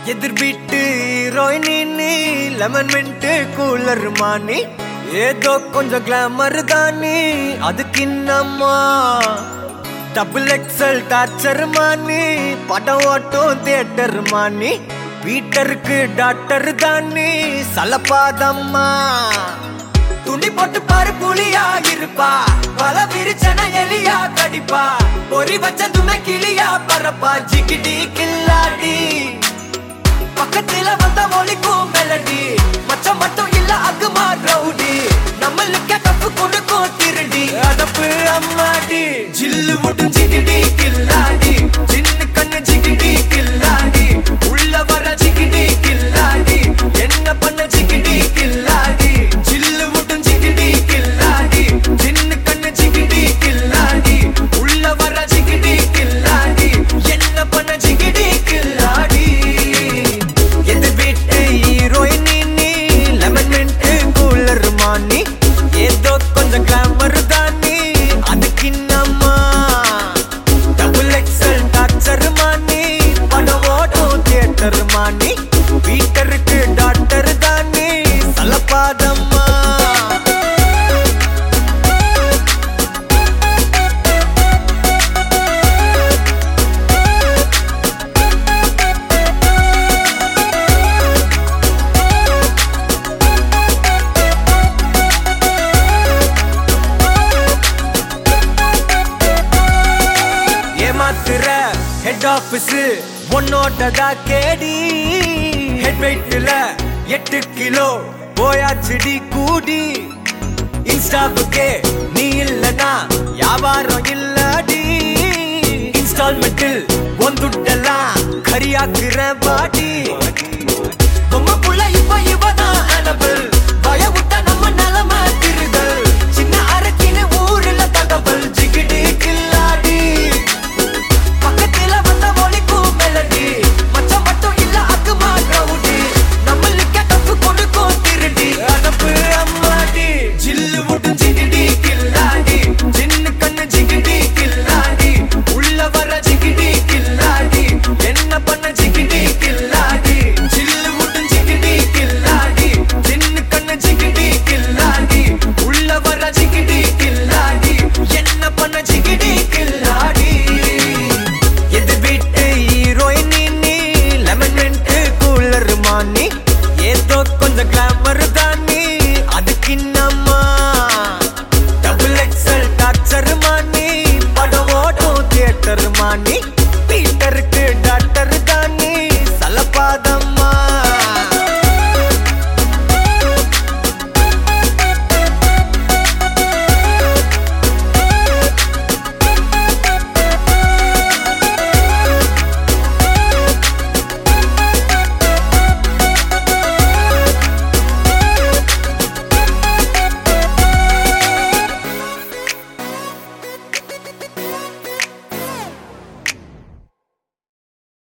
எதிர் வீட்டு ஹீரோயினி லெமன் மின்ட்டு கூலர் மானி ஏதோ கொஞ்சம் கிளாமர் தானி அதுக்கு இன்னம்மா டபுள் எக்ஸல் டார்ச்சர் மானி படம் ஓட்டும் தியேட்டர் மானி வீட்டருக்கு டாக்டர் தானி சலப்பாதம்மா துணி போட்டு பாரு புலியா இருப்பா பல விரிச்சன எலியா கடிப்பா பொறி வச்சதுமே கிளியா பரப்பா ஜிகிடி கில்லாடி பக்கத்துல வந்த ஒலிக்கும் மெலடி மச்சம் மட்டும் இல்ல அகுமா ரவுடி நம்மளுக்கு கப்பு கொடுக்கும் திருடி அதப்பு அம்மாடி ஜில்லு மட்டும் ஜிகிடி கில்லாடி சின்ன கண்ணு ஜிகிடி கில்லாடி உள்ள வர ஜிகிடி கில்லாடி என்ன பண்ண ஜிகிடி கில்லாடி ஜில்லு மட்டும் ஜிகிடி கில்லாடி சின்ன கண்ணு ஜிகிடி கில்லாடி உள்ள வர ஜிகிடி கில்லாடி என்ன பண்ண ஜிகிடி கில்லாடி எது வீட்டு ஹீரோயின் நீ லெமன் மின்ட்டு கூலர் மானி ஏதோ கொஞ்சம் கிளாமர் தானி அதுக்கு இன்னம்மா டபுள் எக்ஸல் டார்ச்சர் மானி படம் ஓடும் தியேட்டர் மானி வீட்டருக்கு டாக்டர் தானி சலப்பாதம்மா ஏமாத்துற ஹெட் ஆபீஸ் உன்னோட்டதா கேடி ஹெட் வெயிட்ல எட்டு கிலோ போயாச்சுடி கூடி இன்ஸ்டாவுக்கே நீ இல்லனா வியாபாரம் இல்லடி இன்ஸ்டால்மெண்டில் ஒந்துட்டெல்லாம் கரியாக்குற பாடி பொம்மை புள்ள இப்ப இவதான் அனபிள்